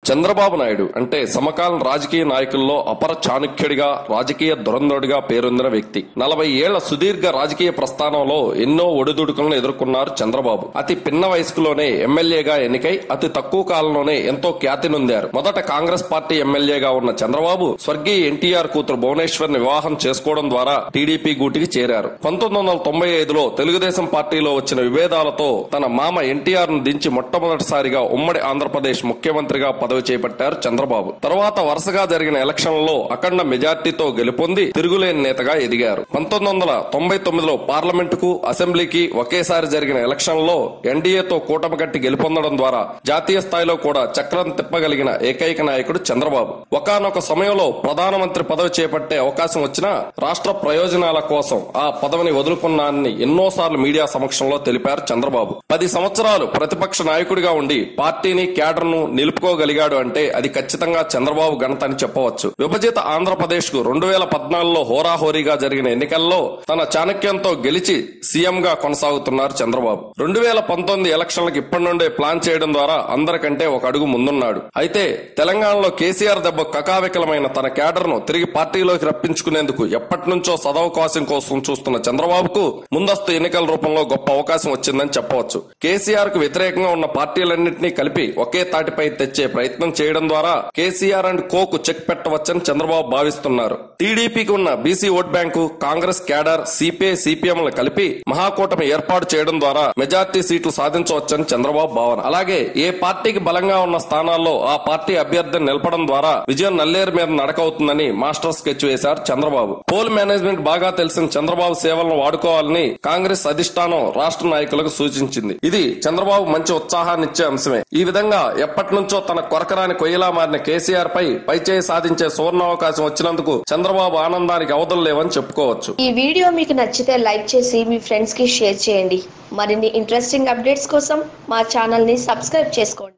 చంద్రబాబు నాయుడు అంటే సమకాలీన రాజకీయ నాయకుల్లో అపర చాణుక్యుడిగా రాజకీయ దురంధరుడిగా పేరొందిన వ్యక్తి నలభై ఏళ్ల సుదీర్ఘ రాజకీయ ప్రస్థానంలో ఎన్నో ఒడిదుడుకులను ఎదుర్కొన్నారు చంద్రబాబు అతి పిన్న వయసులోనే ఎమ్మెల్యేగా ఎన్నికై అతి తక్కువ కాలంలోనే ఎంతో ఖ్యాతి నొందారు మొదట కాంగ్రెస్ పార్టీ ఎమ్మెల్యేగా ఉన్న చంద్రబాబు స్వర్గీయ ఎన్టీఆర్ కూతురు భువనేశ్వర్ ని వివాహం చేసుకోవడం ద్వారా టీడీపీ గూటికి చేరారు పంతొమ్మిది వందల తొంభై ఐదులో తెలుగుదేశం పార్టీలో వచ్చిన విభేదాలతో తన మామ ఎన్టీఆర్ ను దించి మొట్టమొదటిసారిగా ఉమ్మడి ఆంధ్రప్రదేశ్ ముఖ్యమంత్రిగా పదవి చేపట్టారు చంద్రబాబు తర్వాత వరుసగా జరిగిన ఎలక్షన్లలో అఖండ మెజార్టీతో గెలుపొంది తిరుగులేని నేతగా ఎదిగారు పంతొమ్మిది వందల తొంభై తొమ్మిదిలో పార్లమెంటుకు అసెంబ్లీకి ఒకేసారి జరిగిన ఎలక్షన్లలో ఎన్డీఏతో కూటమి కట్టి గెలుపొందడం ద్వారా జాతీయ స్థాయిలో కూడా చక్రం తిప్పగలిగిన ఏకైక నాయకుడు చంద్రబాబు ఒకానొక సమయంలో ప్రధానమంత్రి పదవి చేపట్టే అవకాశం వచ్చినా రాష్ట్ర ప్రయోజనాల కోసం ఆ పదవిని వదులుకున్నానని ఎన్నోసార్లు మీడియా సమక్షంలో తెలిపారు చంద్రబాబు పది సంవత్సరాలు ప్రతిపక్ష నాయకుడిగా ఉండి పార్టీని క్యాడర్ ను నిలుపుకోగలిగాడు అంటే అది ఖచ్చితంగా చంద్రబాబు ఘనత అని చెప్పవచ్చు విభజిత ఆంధ్రప్రదేశ్ కు రెండు వేల పద్నాలుగులో హోరాహోరీగా జరిగిన ఎన్నికల్లో తన చాణక్యంతో గెలిచి సీఎం గా కొనసాగుతున్నారు చంద్రబాబు రెండు వేల పంతొమ్మిది ఎలక్షన్లకు ఇప్పటి నుండే ప్లాన్ చేయడం ద్వారా అందరికంటే ఒక అడుగు ముందున్నాడు అయితే తెలంగాణలో కేసీఆర్ దెబ్బ కకావికలమైన తన క్యాడర్ ను తిరిగి పార్టీలోకి రప్పించుకునేందుకు ఎప్పటి నుంచో సదవకాశం కోసం చూస్తున్న చంద్రబాబుకు ముందస్తు ఎన్నికల రూపంలో గొప్ప అవకాశం వచ్చిందని చెప్పవచ్చు కేసీఆర్ కు వ్యతిరేకంగా ఉన్న పార్టీలన్నింటినీ కలిపి ఒకే తాటిపై తెచ్చే ప్రయత్నం చేయడం ద్వారా కేసీఆర్ అండ్ కోకు చెక్ పెట్టవచ్చని చంద్రబాబు భావిస్తున్నారు టీడీపీకి ఉన్న BC vote bank Congress cadre CPI సిపిఎంలు కలిపి మహాకూటమి ఏర్పాటు చేయడం ద్వారా మెజార్టీ సీట్లు సాధించవచ్చని చంద్రబాబు భావన అలాగే ఏ పార్టీకి బలంగా ఉన్న స్థానాల్లో ఆ పార్టీ అభ్యర్థిని నిలపడం ద్వారా విజయం నల్లేరు మీద నడకవుతుందని మాస్టర్ స్కెచ్ వేశారు చంద్రబాబు పోల్ మేనేజ్మెంట్ బాగా తెలిసిన చంద్రబాబు సేవలను వాడుకోవాలని కాంగ్రెస్ అధిష్టానం రాష్ట్ర నాయకులకు సూచించింది ఇది చంద్రబాబు మంచి ఉత్సాహాన్ని ఇచ్చే అంశమే ఈ విధంగా ఎప్పటి నుంచో తన కొరకరాని కొయ్యలా మారిన కేసీఆర్ పై పైచేయి సాధించే సువర్ణావకాశం వచ్చినందుకు చంద్రబాబు ఆనందానికి అవధులు లేవని చెప్పుకోవచ్చు ఈ వీడియో మీకు నచ్చితే లైక్ చేసి మీ ఫ్రెండ్స్ కి షేర్ చేయండి మరిన్ని ఇంట్రెస్టింగ్ అప్డేట్స్ కోసం మా ఛానల్ ని సబ్స్క్రైబ్ చేసుకోండి